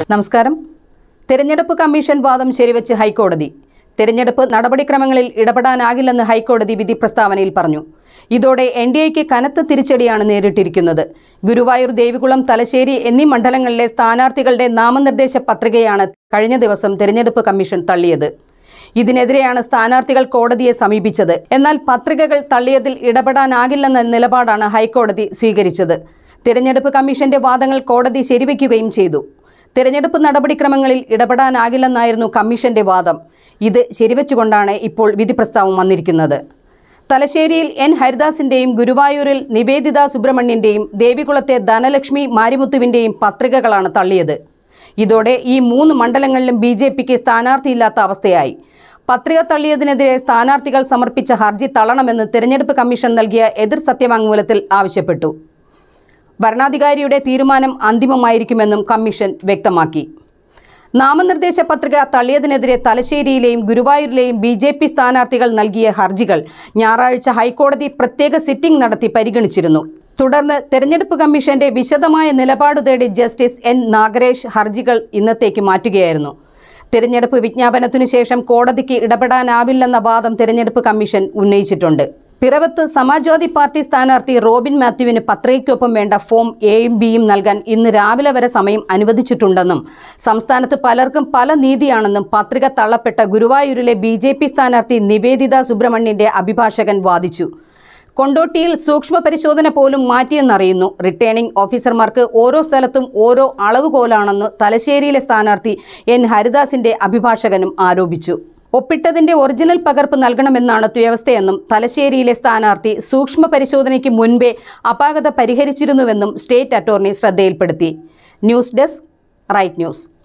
നമസ്കാരം തെരഞ്ഞെടുപ്പ് കമ്മീഷൻ വാദം ശരിവെച്ച് ഹൈക്കോടതി തെരഞ്ഞെടുപ്പ് നടപടിക്രമങ്ങളിൽ ഇടപെടാനാകില്ലെന്ന് ഹൈക്കോടതി വിധി പ്രസ്താവനയിൽ പറഞ്ഞു ഇതോടെ എൻ ഡി എക്ക് കനത്ത തിരിച്ചടിയാണ് നേരിട്ടിരിക്കുന്നത് ഗുരുവായൂർ ദേവികുളം തലശ്ശേരി എന്നീ മണ്ഡലങ്ങളിലെ സ്ഥാനാർത്ഥികളുടെ നാമനിർദ്ദേശ പത്രികയാണ് കഴിഞ്ഞ ദിവസം തെരഞ്ഞെടുപ്പ് കമ്മീഷൻ തള്ളിയത് ഇതിനെതിരെയാണ് സ്ഥാനാർത്ഥികൾ കോടതിയെ സമീപിച്ചത് എന്നാൽ പത്രികകൾ തള്ളിയതിൽ ഇടപെടാനാകില്ലെന്ന നിലപാടാണ് ഹൈക്കോടതി സ്വീകരിച്ചത് തിരഞ്ഞെടുപ്പ് കമ്മീഷന്റെ വാദങ്ങൾ കോടതി ശരിവയ്ക്കുകയും ചെയ്തു തിരഞ്ഞെടുപ്പ് നടപടിക്രമങ്ങളിൽ ഇടപെടാനാകില്ലെന്നായിരുന്നു കമ്മീഷന്റെ വാദം ഇത് ശരിവെച്ചുകൊണ്ടാണ് ഇപ്പോൾ വിധി പ്രസ്താവം വന്നിരിക്കുന്നത് തലശ്ശേരിയിൽ എൻ ഹരിദാസിന്റെയും ഗുരുവായൂരിൽ നിവേദിത സുബ്രഹ്മണ്യന്റെയും ദേവികുളത്തെ ധനലക്ഷ്മി മാരിമുത്തുവിന്റെയും പത്രികകളാണ് തള്ളിയത് ഇതോടെ ഈ മൂന്ന് മണ്ഡലങ്ങളിലും ബി ജെ പിക്ക് സ്ഥാനാർത്ഥിയില്ലാത്ത അവസ്ഥയായി പത്രിക തള്ളിയതിനെതിരെ സ്ഥാനാർത്ഥികൾ സമർപ്പിച്ച ഹർജി തള്ളണമെന്ന് തെരഞ്ഞെടുപ്പ് കമ്മീഷൻ നൽകിയ എതിർ സത്യവാങ്മൂലത്തിൽ ആവശ്യപ്പെട്ടു ഭരണാധികാരിയുടെ തീരുമാനം അന്തിമമായിരിക്കുമെന്നും കമ്മീഷൻ വ്യക്തമാക്കി നാമനിർദ്ദേശ പത്രിക തള്ളിയതിനെതിരെ തലശ്ശേരിയിലെയും ഗുരുവായൂരിലെയും ബി ജെ പി സ്ഥാനാർത്ഥികൾ നൽകിയ ഹർജികൾ ഞായറാഴ്ച ഹൈക്കോടതി പ്രത്യേക സിറ്റിംഗ് നടത്തി പരിഗണിച്ചിരുന്നു തുടർന്ന് തെരഞ്ഞെടുപ്പ് കമ്മീഷന്റെ വിശദമായ നിലപാട് തേടി ജസ്റ്റിസ് എൻ നാഗരേഷ് ഹർജികൾ ഇന്നത്തേക്ക് മാറ്റുകയായിരുന്നു തിരഞ്ഞെടുപ്പ് വിജ്ഞാപനത്തിനു ശേഷം കോടതിക്ക് ഇടപെടാനാവില്ലെന്ന വാദം തിരഞ്ഞെടുപ്പ് കമ്മീഷൻ ഉന്നയിച്ചിട്ടുണ്ട് പിറവത്ത് സമാജ്വാദി പാർട്ടി സ്ഥാനാർത്ഥി റോബിൻ മാത്യുവിന് പത്രികയ്ക്കൊപ്പം വേണ്ട ഫോം എയും ബിയും നൽകാൻ ഇന്ന് രാവിലെ വരെ സമയം അനുവദിച്ചിട്ടുണ്ടെന്നും സംസ്ഥാനത്ത് പലർക്കും പല നീതിയാണെന്നും പത്രിക തള്ളപ്പെട്ട ഗുരുവായൂരിലെ ബി ജെ പി സ്ഥാനാർത്ഥി നിവേദിത സുബ്രഹ്മണ്യന്റെ അഭിഭാഷകൻ വാദിച്ചു കൊണ്ടോട്ടിയിൽ സൂക്ഷ്മ പരിശോധന പോലും മാറ്റിയെന്നറിയുന്നു റിട്ടേണിംഗ് ഓഫീസർമാർക്ക് ഓരോ സ്ഥലത്തും ഓരോ അളവുകോലാണെന്ന് തലശ്ശേരിയിലെ സ്ഥാനാർത്ഥി എൻ ഹരിദാസിന്റെ അഭിഭാഷകനും ആരോപിച്ചു ഒപ്പിട്ടതിന്റെ ഒറിജിനൽ പകർപ്പ് നൽകണമെന്നാണ് വ്യവസ്ഥയെന്നും തലശ്ശേരിയിലെ സ്ഥാനാർത്ഥി സൂക്ഷ്മ പരിശോധനയ്ക്ക് മുൻപേ അപാകത പരിഹരിച്ചിരുന്നുവെന്നും സ്റ്റേറ്റ് അറ്റോർണി ശ്രദ്ധയിൽപ്പെടുത്തി ന്യൂസ് ഡെസ്ക് റൈറ്റ് ന്യൂസ്